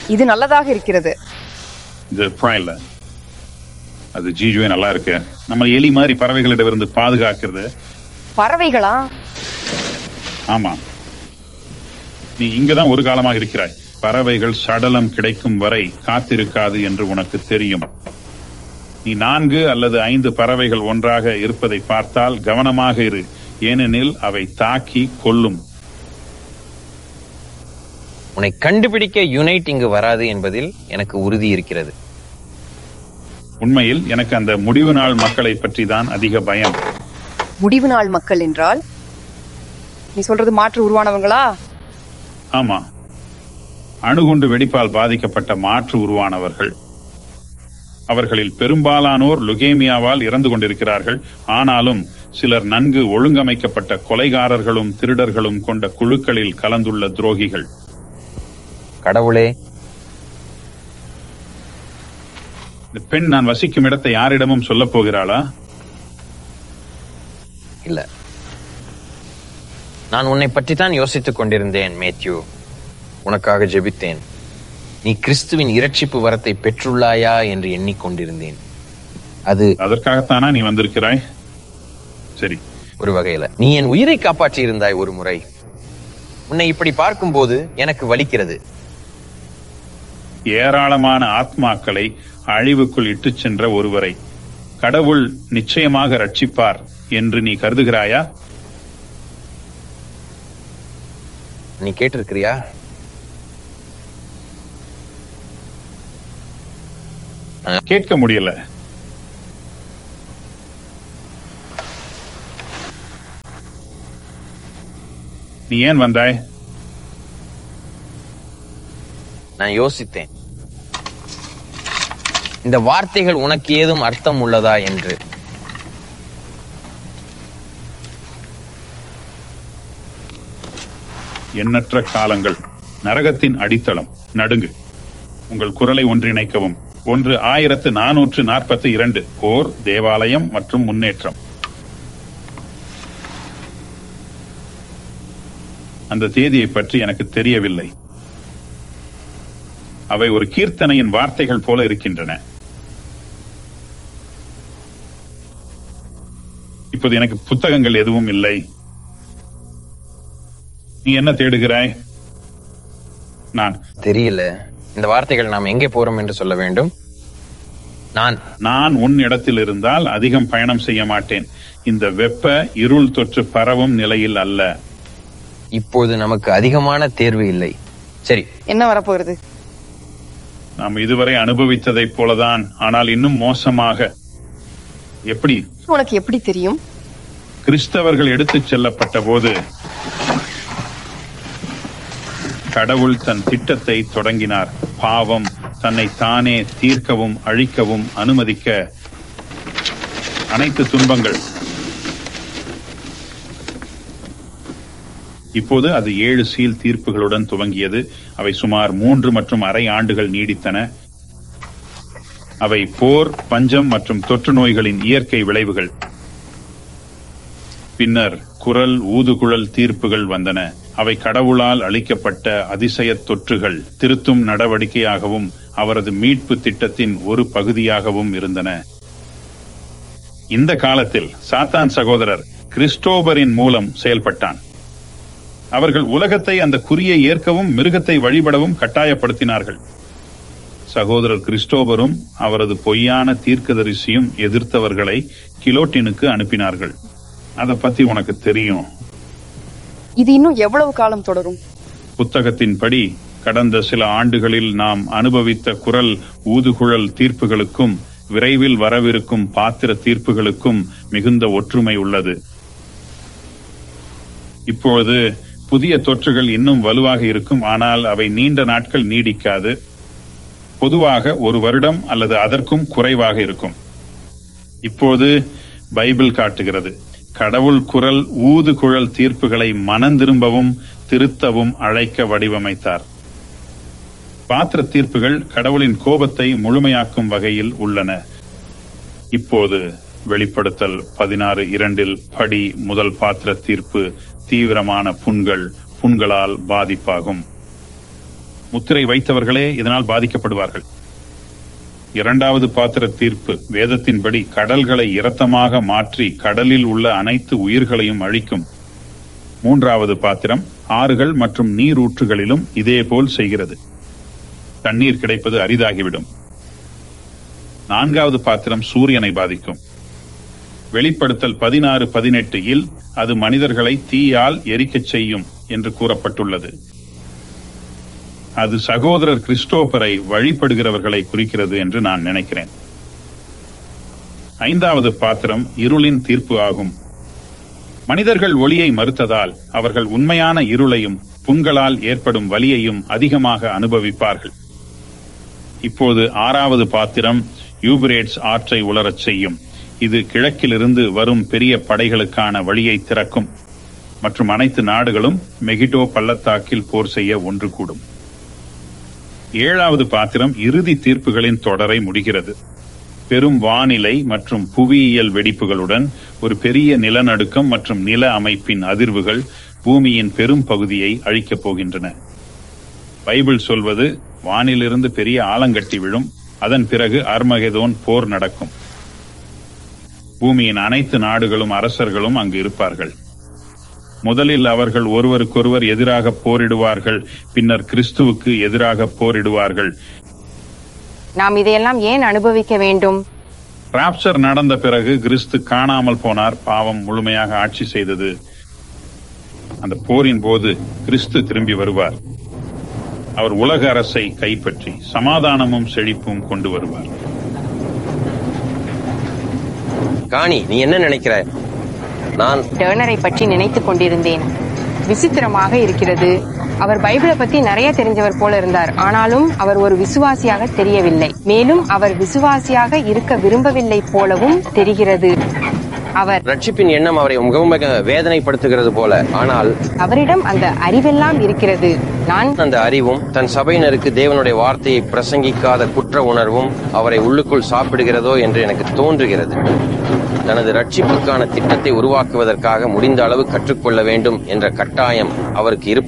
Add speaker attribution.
Speaker 1: இது நல்லதாக இருக்கிறது
Speaker 2: இது இல்ல அது ஜீஜுவே நல்லா இருக்கு நம்ம எலி மாதிரி பறவைகளிடமிருந்து பாதுகாக்கிறது
Speaker 1: பறவைகளா
Speaker 2: ஆமா நீ இங்கதான் ஒரு காலமாக இருக்கிறாய் பறவைகள் சடலம் கிடைக்கும் வரை காத்திருக்காது என்று உனக்கு தெரியும் நீ நான்கு அல்லது ஐந்து பறவைகள் ஒன்றாக இருப்பதை பார்த்தால் கவனமாக இரு ஏனெனில் அவை தாக்கி கொல்லும்
Speaker 3: உன்னை கண்டுபிடிக்க யுனைட் இங்கு வராது என்பதில் எனக்கு உறுதி இருக்கிறது
Speaker 2: உண்மையில் எனக்கு அந்த முடிவு நாள் மக்களை பற்றி தான் அதிக பயம்
Speaker 1: முடிவு நாள் மக்கள் என்றால் நீ சொல்றது மாற்று உருவானவங்களா
Speaker 2: ஆமா அணுகுண்டு வெடிப்பால் பாதிக்கப்பட்ட மாற்று உருவானவர்கள் அவர்களில் பெரும்பாலானோர் லுகேமியாவால் இறந்து கொண்டிருக்கிறார்கள் ஆனாலும் சிலர் நன்கு ஒழுங்கமைக்கப்பட்ட கொலைகாரர்களும் திருடர்களும் கொண்ட குழுக்களில் கலந்துள்ள துரோகிகள்
Speaker 3: கடவுளே
Speaker 2: இந்த பெண் நான் வசிக்கும் இடத்தை யாரிடமும் சொல்லப் போகிறாளா
Speaker 3: இல்ல நான் உன்னை பற்றி தான் யோசித்துக் கொண்டிருந்தேன் மேத்யூ உனக்காக ஜெபித்தேன் நீ கிறிஸ்துவின் இரட்சிப்பு வரத்தை பெற்றுள்ளாயா என்று எண்ணிக்கொண்டிருந்தேன் அது
Speaker 2: அதற்காகத்தானா நீ வந்திருக்கிறாய் சரி
Speaker 3: ஒரு வகையில நீ என் உயிரை காப்பாற்றி இருந்தாய் ஒரு முறை உன்னை இப்படி பார்க்கும்போது எனக்கு வலிக்கிறது
Speaker 2: ஏராளமான ஆத்மாக்களை அழிவுக்குள் இட்டுச் சென்ற ஒருவரை கடவுள் நிச்சயமாக ரட்சிப்பார் என்று நீ கருதுகிறாயா
Speaker 3: நீ கேட்டிருக்கிறியா
Speaker 2: கேட்க முடியல நீ ஏன் வந்தாய்
Speaker 3: நான் யோசித்தேன் இந்த வார்த்தைகள் உனக்கு ஏதும் அர்த்தம் உள்ளதா என்று
Speaker 2: எண்ணற்ற காலங்கள் நரகத்தின் அடித்தளம் நடுங்கு உங்கள் குரலை ஒன்றிணைக்கவும் ஒன்று ஆயிரத்து நானூற்று நாற்பத்தி இரண்டு போர் தேவாலயம் மற்றும் முன்னேற்றம் அந்த தேதியை பற்றி எனக்கு தெரியவில்லை அவை ஒரு கீர்த்தனையின் வார்த்தைகள் போல இருக்கின்றன இப்போது எனக்கு புத்தகங்கள் எதுவும் இல்லை நீ என்ன தேடுகிறாய் நான்
Speaker 3: தெரியல இந்த வார்த்தைகள் நாம் எங்கே போறோம் என்று சொல்ல வேண்டும் நான்
Speaker 2: நான் உன் இடத்தில் இருந்தால் அதிகம் பயணம் செய்ய மாட்டேன் இந்த வெப்ப இருள் தொற்று பரவும் நிலையில் அல்ல
Speaker 3: இப்போது நமக்கு அதிகமான தேர்வு இல்லை சரி
Speaker 1: என்ன வரப்போகிறது
Speaker 2: நாம் இதுவரை அனுபவித்ததைப் போலதான் ஆனால் இன்னும் மோசமாக எப்படி
Speaker 1: உனக்கு எப்படி தெரியும்
Speaker 2: கிறிஸ்தவர்கள் எடுத்துச் செல்லப்பட்ட போது கடவுள் தன் திட்டத்தை தொடங்கினார் பாவம் தன்னை தானே தீர்க்கவும் அழிக்கவும் அனுமதிக்க அனைத்து துன்பங்கள் இப்போது அது ஏழு சீல் தீர்ப்புகளுடன் துவங்கியது அவை சுமார் மூன்று மற்றும் அரை ஆண்டுகள் நீடித்தன அவை போர் பஞ்சம் மற்றும் தொற்று நோய்களின் இயற்கை விளைவுகள் பின்னர் குரல் ஊதுகுழல் தீர்ப்புகள் வந்தன அவை கடவுளால் அளிக்கப்பட்ட அதிசய தொற்றுகள் திருத்தும் நடவடிக்கையாகவும் அவரது மீட்பு திட்டத்தின் ஒரு பகுதியாகவும் இருந்தன இந்த காலத்தில் சாத்தான் சகோதரர் கிறிஸ்டோபரின் மூலம் செயல்பட்டான் அவர்கள் உலகத்தை அந்த குறியை ஏற்கவும் மிருகத்தை வழிபடவும் கட்டாயப்படுத்தினார்கள் சகோதரர் கிறிஸ்டோபரும் அவரது பொய்யான தீர்க்கதரிசியும் எதிர்த்தவர்களை கிலோட்டினுக்கு அனுப்பினார்கள் அதை பத்தி உனக்கு தெரியும்
Speaker 1: இது இன்னும் எவ்வளவு காலம் தொடரும்
Speaker 2: புத்தகத்தின்படி கடந்த சில ஆண்டுகளில் நாம் அனுபவித்த குரல் ஊதுகுழல் தீர்ப்புகளுக்கும் விரைவில் வரவிருக்கும் பாத்திர தீர்ப்புகளுக்கும் மிகுந்த ஒற்றுமை உள்ளது இப்பொழுது புதிய தொற்றுகள் இன்னும் வலுவாக இருக்கும் ஆனால் அவை நீண்ட நாட்கள் நீடிக்காது பொதுவாக ஒரு வருடம் அல்லது அதற்கும் குறைவாக இருக்கும் இப்போது பைபிள் காட்டுகிறது கடவுள் குரல் ஊதுகுழல் தீர்ப்புகளை மனந்திரும்பவும் திருத்தவும் அழைக்க வடிவமைத்தார் பாத்திர தீர்ப்புகள் கடவுளின் கோபத்தை முழுமையாக்கும் வகையில் உள்ளன இப்போது வெளிப்படுத்தல் பதினாறு இரண்டில் படி முதல் பாத்திர தீர்ப்பு தீவிரமான புண்கள் புண்களால் பாதிப்பாகும் முத்திரை வைத்தவர்களே இதனால் பாதிக்கப்படுவார்கள் இரண்டாவது பாத்திர தீர்ப்பு வேதத்தின்படி கடல்களை இரத்தமாக மாற்றி கடலில் உள்ள அனைத்து உயிர்களையும் அழிக்கும் மூன்றாவது பாத்திரம் ஆறுகள் மற்றும் நீரூற்றுகளிலும் இதேபோல் செய்கிறது தண்ணீர் கிடைப்பது அரிதாகிவிடும் நான்காவது பாத்திரம் சூரியனை பாதிக்கும் வெளிப்படுத்தல் பதினாறு பதினெட்டு இல் அது மனிதர்களை தீயால் எரிக்கச் செய்யும் என்று கூறப்பட்டுள்ளது அது சகோதரர் கிறிஸ்டோபரை வழிபடுகிறவர்களை குறிக்கிறது என்று நான் நினைக்கிறேன் ஐந்தாவது பாத்திரம் இருளின் தீர்ப்பு ஆகும் மனிதர்கள் ஒளியை மறுத்ததால் அவர்கள் உண்மையான இருளையும் புண்களால் ஏற்படும் வலியையும் அதிகமாக அனுபவிப்பார்கள் இப்போது ஆறாவது பாத்திரம் யூபிரேட்ஸ் ஆற்றை உலரச் செய்யும் இது கிழக்கிலிருந்து வரும் பெரிய படைகளுக்கான வழியை திறக்கும் மற்றும் அனைத்து நாடுகளும் மெகிடோ பள்ளத்தாக்கில் போர் செய்ய ஒன்று கூடும் ஏழாவது பாத்திரம் இறுதி தீர்ப்புகளின் தொடரை முடிகிறது பெரும் வானிலை மற்றும் புவியியல் வெடிப்புகளுடன் ஒரு பெரிய நிலநடுக்கம் மற்றும் நில அமைப்பின் அதிர்வுகள் பூமியின் பெரும் பகுதியை அழிக்கப் போகின்றன பைபிள் சொல்வது வானிலிருந்து பெரிய ஆலங்கட்டி விழும் அதன் பிறகு அர்மகெதோன் போர் நடக்கும் பூமியின் அனைத்து நாடுகளும் அரசர்களும் அங்கு இருப்பார்கள் முதலில் அவர்கள் ஒருவருக்கொருவர் எதிராக போரிடுவார்கள் பின்னர் கிறிஸ்துவுக்கு எதிராக போரிடுவார்கள்
Speaker 4: நாம் இதையெல்லாம் ஏன் அனுபவிக்க வேண்டும்
Speaker 2: ராப்சர் நடந்த பிறகு கிறிஸ்து காணாமல் போனார் பாவம் முழுமையாக ஆட்சி செய்தது அந்த போரின் போது கிறிஸ்து திரும்பி வருவார் அவர் உலக அரசை கைப்பற்றி சமாதானமும் செழிப்பும் கொண்டு வருவார்
Speaker 5: காணி நீ என்ன நினைக்கிற நான்
Speaker 4: டேர்னரை பற்றி நினைத்துக் கொண்டிருந்தேன் விசித்திரமாக இருக்கிறது அவர் பைபிளை பத்தி நிறைய தெரிஞ்சவர் போல இருந்தார் ஆனாலும் அவர் ஒரு விசுவாசியாக தெரியவில்லை மேலும் அவர் விசுவாசியாக இருக்க விரும்பவில்லை போலவும் தெரிகிறது அவர்
Speaker 5: ரட்சிப்பின் எண்ணம் அவரை மிகவும் மிக வேதனைப்படுத்துகிறது போல ஆனால்
Speaker 4: அவரிடம் அந்த அறிவெல்லாம் இருக்கிறது நான்
Speaker 5: அந்த அறிவும் தன் சபையினருக்கு தேவனுடைய வார்த்தையை பிரசங்கிக்காத குற்ற உணர்வும் அவரை உள்ளுக்குள் சாப்பிடுகிறதோ என்று எனக்கு தோன்றுகிறது தனது ரட்சிப்புக்கான திட்டத்தை உருவாக்குவதற்காக முடிந்த அளவு கற்றுக்கொள்ள வேண்டும் என்ற கட்டாயம் அவருக்கு இருப்ப